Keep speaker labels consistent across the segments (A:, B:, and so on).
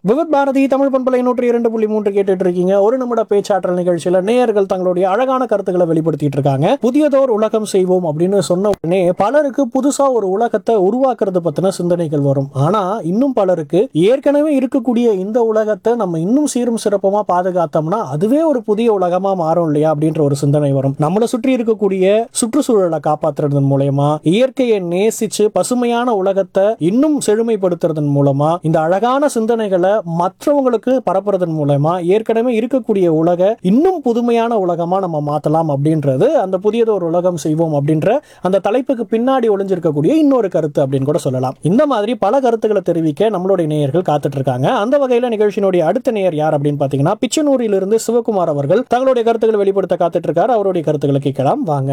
A: விவத் பாரதி தமிழ் பண்பலை நூற்றி இரண்டு புள்ளி மூன்று கேட்டுட்டு இருக்கீங்க ஒரு நிமிட பேச்சாற்றல் நிகழ்ச்சியில நேயர்கள் தங்களுடைய அழகான கருத்துக்களை வெளிப்படுத்திட்டு இருக்காங்க புதியதோர் உலகம் செய்வோம் அப்படின்னு சொன்ன உடனே பலருக்கு புதுசா ஒரு உலகத்தை உருவாக்குறது பத்தின சிந்தனைகள் வரும் ஆனா இன்னும் பலருக்கு ஏற்கனவே இருக்கக்கூடிய இந்த உலகத்தை நம்ம இன்னும் சீரும் சிறப்புமா பாதுகாத்தோம்னா அதுவே ஒரு புதிய உலகமா மாறும் இல்லையா அப்படின்ற ஒரு சிந்தனை வரும் நம்மளை சுற்றி இருக்கக்கூடிய சுற்றுச்சூழலை காப்பாற்றுறதன் மூலயமா இயற்கையை நேசிச்சு பசுமையான உலகத்தை இன்னும் செழுமைப்படுத்துறதன் மூலமா இந்த அழகான சிந்தனைகளை மற்றவங்களுக்கு பரப்புறதன் மூலமா ஏற்கனவே இருக்கக்கூடிய உலக இன்னும் புதுமையான உலகமா நம்ம மாத்தலாம் அப்படின்றது அந்த புதியதொரு உலகம் செய்வோம் அப்படின்ற அந்த தலைப்புக்கு பின்னாடி ஒளிஞ்சிருக்கக்கூடிய இன்னொரு கருத்து அப்படின்னு கூட சொல்லலாம் இந்த மாதிரி பல கருத்துக்களை தெரிவிக்க நம்மளுடைய நேயர்கள் காத்துட்டு இருக்காங்க அந்த வகையில நிகழ்ச்சியினுடைய அடுத்த நேயர் யார் அப்படின்னு பாத்தீங்கன்னா பிச்சனூரிலிருந்து சிவகுமார் அவர்கள் தங்களுடைய கருத்துக்களை வெளிப்படுத்த காத்துட்டு இருக்காரு அவருடைய கருத்துக்களை கேட்கலாம் வாங்க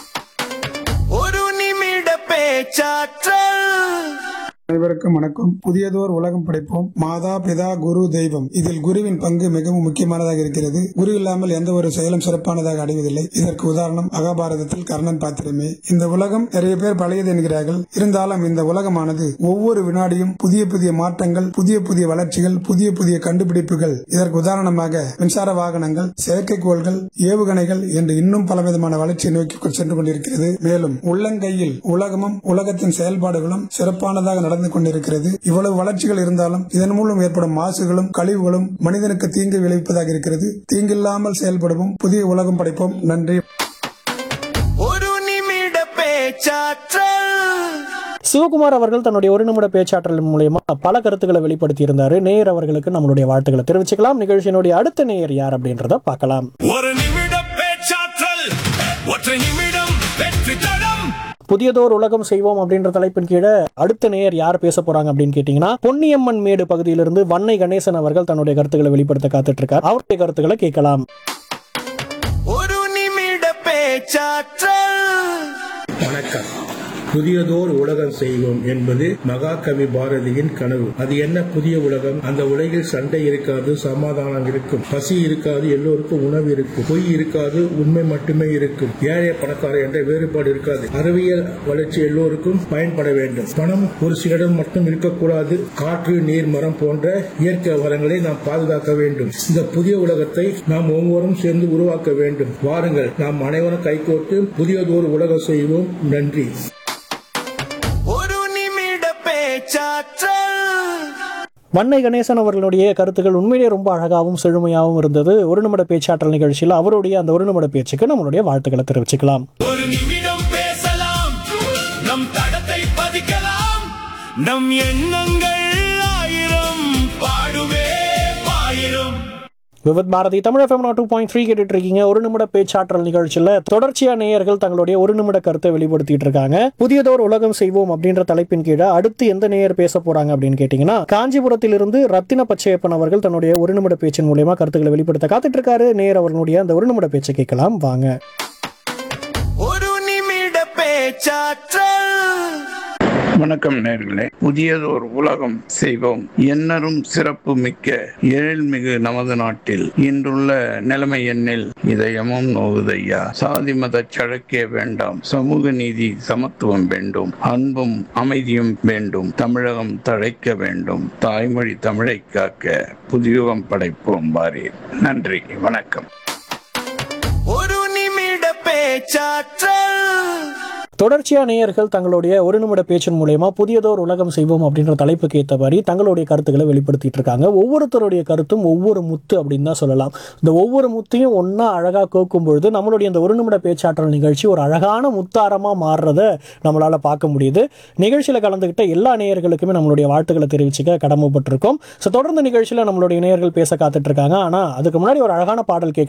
B: ஒரு நிமிட பேச்சாற்றல்
C: அனைவருக்கும் வணக்கம் புதியதோர் உலகம் படைப்போம் மாதா பிதா குரு தெய்வம் இதில் குருவின் பங்கு மிகவும் முக்கியமானதாக இருக்கிறது குரு இல்லாமல் எந்த ஒரு செயலும் சிறப்பானதாக அடைவதில்லை இதற்கு உதாரணம் மகாபாரதத்தில் கர்ணன் பாத்திரமே இந்த உலகம் நிறைய பேர் பழையது என்கிறார்கள் இருந்தாலும் இந்த உலகமானது ஒவ்வொரு வினாடியும் புதிய புதிய மாற்றங்கள் புதிய புதிய வளர்ச்சிகள் புதிய புதிய கண்டுபிடிப்புகள் இதற்கு உதாரணமாக மின்சார வாகனங்கள் செயற்கைக்கோள்கள் ஏவுகணைகள் என்று இன்னும் பலவிதமான வளர்ச்சியை நோக்கி சென்று கொண்டிருக்கிறது மேலும் உள்ளங்கையில் உலகமும் உலகத்தின் செயல்பாடுகளும் சிறப்பானதாக நடந்து கொண்டிருக்கிறது இவ்வளவு வளர்ச்சிகள் இருந்தாலும் இதன் மூலம் ஏற்படும் மாசுகளும் கழிவுகளும் மனிதனுக்கு தீங்கு விளைவிப்பதாக இருக்கிறது தீங்கில்லாமல் செயல்படுவோம் புதிய உலகம் படைப்போம் நன்றி
B: ஒரு நிமிட பேச்சாற்றல்
A: சிவகுமார் அவர்கள் தன்னுடைய ஒரு நிமிட பேச்சாற்றல் மூலயமா பல கருத்துக்களை வெளிப்படுத்தி இருந்தாரு நேயர் அவர்களுக்கு நம்மளுடைய வாழ்த்துக்களை தெரிவிச்சுக்கலாம் நிகழ்ச்சியினுடைய அடுத்த நேயர் யார் அப்படின்றத பார்க்கலாம்
B: ஒரு நிமிட பேச்சாற்றல் ஒற்றை நிமிடம் வெற்றி தடம்
A: புதியதோர் உலகம் செய்வோம் அப்படின்ற தலைப்பின் கீழே அடுத்த நேயர் யார் பேச போறாங்க அப்படின்னு கேட்டீங்கன்னா பொன்னியம்மன் மேடு பகுதியிலிருந்து வன்னை கணேசன் அவர்கள் தன்னுடைய கருத்துக்களை வெளிப்படுத்த காத்துட்டு இருக்கார் அவருடைய கருத்துக்களை கேட்கலாம்
B: ஒரு நிமிட பேச்சாற்றல்
D: வணக்கம் புதியதோர் உலகம் செய்வோம் என்பது மகாகவி பாரதியின் கனவு அது என்ன புதிய உலகம் அந்த உலகில் சண்டை இருக்காது சமாதானம் இருக்கும் பசி இருக்காது எல்லோருக்கும் உணவு இருக்கும் பொய் இருக்காது உண்மை மட்டுமே இருக்கும் ஏழை பணக்கார என்ற வேறுபாடு இருக்காது அறிவியல் வளர்ச்சி எல்லோருக்கும் பயன்பட வேண்டும் பணம் ஒரு சிலரிடம் மட்டும் இருக்கக்கூடாது காற்று நீர் மரம் போன்ற இயற்கை வளங்களை நாம் பாதுகாக்க வேண்டும் இந்த புதிய உலகத்தை நாம் ஒவ்வொருவரும் சேர்ந்து உருவாக்க வேண்டும் வாருங்கள் நாம் அனைவரும் கைகோர்த்து புதியதோர் உலகம் செய்வோம் நன்றி
B: ஒரு நிமிட பேச்சாற்றல்
A: வன்னை கணேசன் அவர்களுடைய கருத்துக்கள் உண்மையிலேயே ரொம்ப அழகாகவும் செழுமையாகவும் இருந்தது ஒரு நிமிட பேச்சாற்றல் நிகழ்ச்சியில் அவருடைய அந்த ஒரு நிமிட பேச்சுக்கு நம்மளுடைய வாழ்த்துக்களை தெரிவிச்சுக்கலாம்
B: ஒரு நிமிடம் பேசலாம் நம் தடத்தை பதிக்கலாம் நம் எண்ணங்கள் ஆயிரம் பாடுவே பாயிரம்
A: Vividh Bharati Tamil FM two point three கேட்டுட்டு இருக்கீங்க ஒரு நிமிட பேச்சாற்றல் நிகழ்ச்சியில் தொடர்ச்சியா நேயர்கள் தங்களுடைய ஒரு நிமிட கருத்தை வெளிப்படுத்திட்டு இருக்காங்க புதியதோர் உலகம் செய்வோம் அப்படின்ற தலைப்பின் கீழே அடுத்து எந்த நேயர் பேச போறாங்க அப்படின்னு கேட்டீங்கன்னா காஞ்சிபுரத்திலிருந்து ரத்தின பச்சையப்பன் அவர்கள் தன்னுடைய ஒரு நிமிட பேச்சின் மூலியமா கருத்துக்களை வெளிப்படுத்த காத்துட்டு இருக்காரு நேயர் அவர்களுடைய அந்த ஒரு நிமிட பேச்சை கேட்கலாம் வாங்க
B: ஒரு நிமிட பேச்சாற்றல்
E: வணக்கம் நேர்களே புதியதோர் உலகம் செய்வோம் எண்ணரும் சிறப்பு மிக்க எழில்மிகு நமது நாட்டில் இன்றுள்ள நிலைமை எண்ணில் இதயமும் நோவுதையா சாதி மத சழக்கிய வேண்டாம் சமூக நீதி சமத்துவம் வேண்டும் அன்பும் அமைதியும் வேண்டும் தமிழகம் தழைக்க வேண்டும் தாய்மொழி தமிழை காக்க புதியுகம் படைப்போம் வாரீர் நன்றி வணக்கம்
B: ஒரு நிமிட பேச்சாற்றல்
A: தொடர்ச்சியா நேயர்கள் தங்களுடைய ஒரு நிமிட பேச்சின் மூலயமா புதியதோர் உலகம் செய்வோம் அப்படின்ற தலைப்புக்கு ஏற்றபடி தங்களுடைய கருத்துக்களை வெளிப்படுத்திட்டு இருக்காங்க ஒவ்வொருத்தருடைய கருத்தும் ஒவ்வொரு முத்து அப்படின்னு தான் சொல்லலாம் இந்த ஒவ்வொரு முத்தையும் ஒன்றா அழகாக கோக்கும் பொழுது நம்மளுடைய இந்த ஒரு நிமிட பேச்சாற்றல் நிகழ்ச்சி ஒரு அழகான முத்தாரமாக மாறுறத நம்மளால் பார்க்க முடியுது நிகழ்ச்சியில் கலந்துக்கிட்ட எல்லா நேயர்களுக்குமே நம்மளுடைய வாழ்த்துக்களை தெரிவிச்சுக்க கடமைப்பட்டிருக்கோம் ஸோ தொடர்ந்து நிகழ்ச்சியில் நம்மளுடைய நேயர்கள் பேச காத்துட்டு இருக்காங்க ஆனால் அதுக்கு முன்னாடி ஒரு அழகான பாடல் கேட்க